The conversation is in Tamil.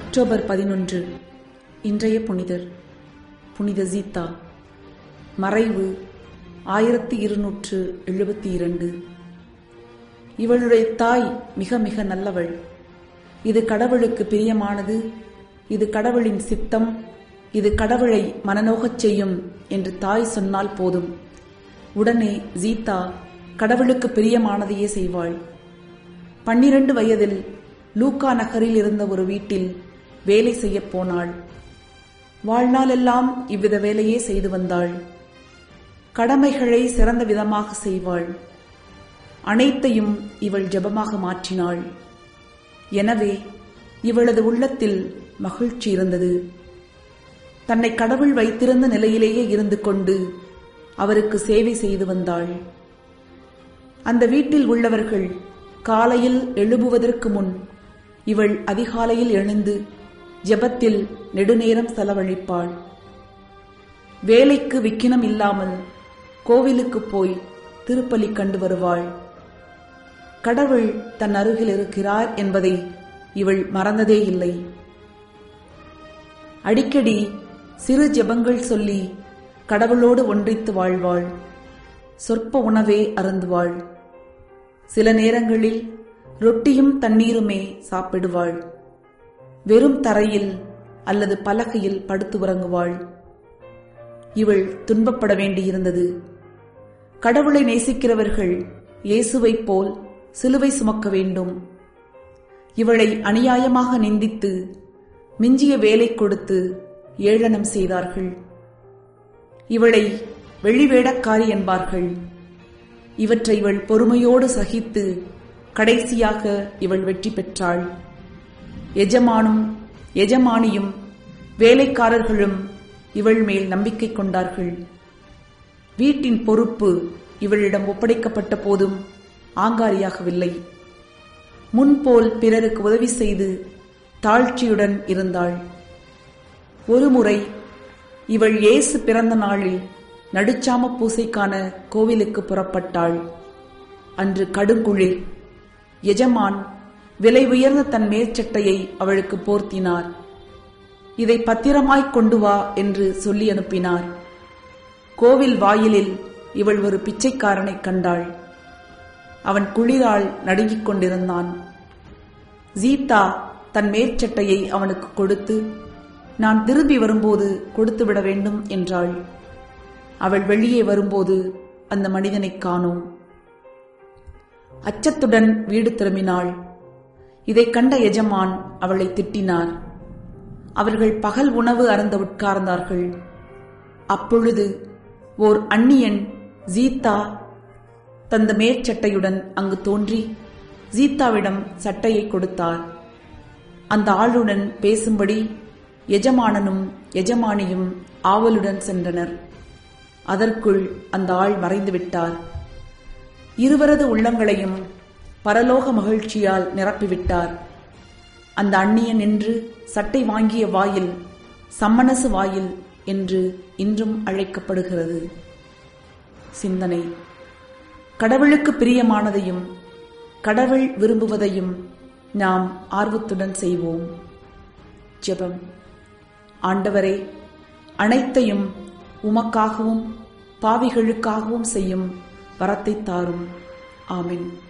அக்டோபர் பதினொன்று இன்றைய புனிதர் புனித சீதா மறைவு ஆயிரத்தி இருநூற்று எழுபத்தி இரண்டு இவளுடைய தாய் மிக மிக நல்லவள் இது கடவுளுக்கு பிரியமானது இது கடவுளின் சித்தம் இது கடவுளை மனநோகச் செய்யும் என்று தாய் சொன்னால் போதும் உடனே சீதா கடவுளுக்கு பிரியமானதையே செய்வாள் பன்னிரண்டு வயதில் லூக்கா நகரில் இருந்த ஒரு வீட்டில் வேலை செய்யப் போனாள் வாழ்நாளெல்லாம் இவ்வித வேலையே செய்து வந்தாள் கடமைகளை சிறந்த விதமாக செய்வாள் அனைத்தையும் இவள் ஜெபமாக மாற்றினாள் எனவே இவளது உள்ளத்தில் மகிழ்ச்சி இருந்தது தன்னை கடவுள் வைத்திருந்த நிலையிலேயே இருந்து கொண்டு அவருக்கு சேவை செய்து வந்தாள் அந்த வீட்டில் உள்ளவர்கள் காலையில் எழுபுவதற்கு முன் இவள் அதிகாலையில் எழுந்து ஜெபத்தில் நெடுநேரம் செலவழிப்பாள் வேலைக்கு விக்கினம் இல்லாமல் கோவிலுக்கு போய் திருப்பலி கண்டு வருவாள் கடவுள் தன் அருகில் இருக்கிறார் என்பதை இவள் மறந்ததே இல்லை அடிக்கடி சிறு ஜெபங்கள் சொல்லி கடவுளோடு ஒன்றித்து வாழ்வாள் சொற்ப உணவே அருந்துவாள் சில நேரங்களில் ரொட்டியும் தண்ணீருமே சாப்பிடுவாள் வெறும் தரையில் அல்லது பலகையில் படுத்து உறங்குவாள் இவள் துன்பப்பட வேண்டியிருந்தது கடவுளை நேசிக்கிறவர்கள் இயேசுவைப் போல் சிலுவை சுமக்க வேண்டும் இவளை அநியாயமாக நிந்தித்து மிஞ்சிய வேலை கொடுத்து ஏளனம் செய்தார்கள் இவளை வெளிவேடக்காரி என்பார்கள் இவற்றை இவள் பொறுமையோடு சகித்து கடைசியாக இவள் வெற்றி பெற்றாள் எஜமானும் எஜமானியும் வேலைக்காரர்களும் இவள் மேல் நம்பிக்கை கொண்டார்கள் வீட்டின் பொறுப்பு இவளிடம் ஒப்படைக்கப்பட்ட போதும் ஆங்காரியாகவில்லை முன்போல் பிறருக்கு உதவி செய்து தாழ்ச்சியுடன் இருந்தாள் ஒருமுறை இவள் இயேசு பிறந்த நாளில் நடுச்சாம பூசைக்கான கோவிலுக்கு புறப்பட்டாள் அன்று கடுங்குளிர் எஜமான் விலை உயர்ந்த தன் மேற்சட்டையை அவளுக்கு போர்த்தினார் இதை பத்திரமாய்க் கொண்டு வா என்று சொல்லி அனுப்பினார் கோவில் வாயிலில் இவள் ஒரு பிச்சைக்காரனை கண்டாள் அவன் குளிரால் நடுங்கிக் கொண்டிருந்தான் சீதா தன் மேற்சட்டையை அவனுக்கு கொடுத்து நான் திரும்பி வரும்போது கொடுத்து விட வேண்டும் என்றாள் அவள் வெளியே வரும்போது அந்த மனிதனை காணோம் அச்சத்துடன் வீடு திரும்பினாள் இதை கண்ட எஜமான் அவளை திட்டினார் அவர்கள் பகல் உணவு அருந்த உட்கார்ந்தார்கள் அப்பொழுது ஓர் அந்நியன் ஜீதா தந்த மேற்சட்டையுடன் அங்கு தோன்றி ஜீதாவிடம் சட்டையை கொடுத்தார் அந்த ஆளுடன் பேசும்படி எஜமானனும் எஜமானியும் ஆவலுடன் சென்றனர் அதற்குள் அந்த ஆள் மறைந்து விட்டார் இருவரது உள்ளங்களையும் பரலோக மகிழ்ச்சியால் நிரப்பிவிட்டார் அந்த அந்நியன் என்று சட்டை வாங்கிய வாயில் சம்மனசு வாயில் என்று இன்றும் அழைக்கப்படுகிறது சிந்தனை கடவுளுக்கு பிரியமானதையும் கடவுள் விரும்புவதையும் நாம் ஆர்வத்துடன் செய்வோம் ஜெபம் ஆண்டவரே அனைத்தையும் உமக்காகவும் பாவிகளுக்காகவும் செய்யும் வரத்தை தாரும் ஆமென்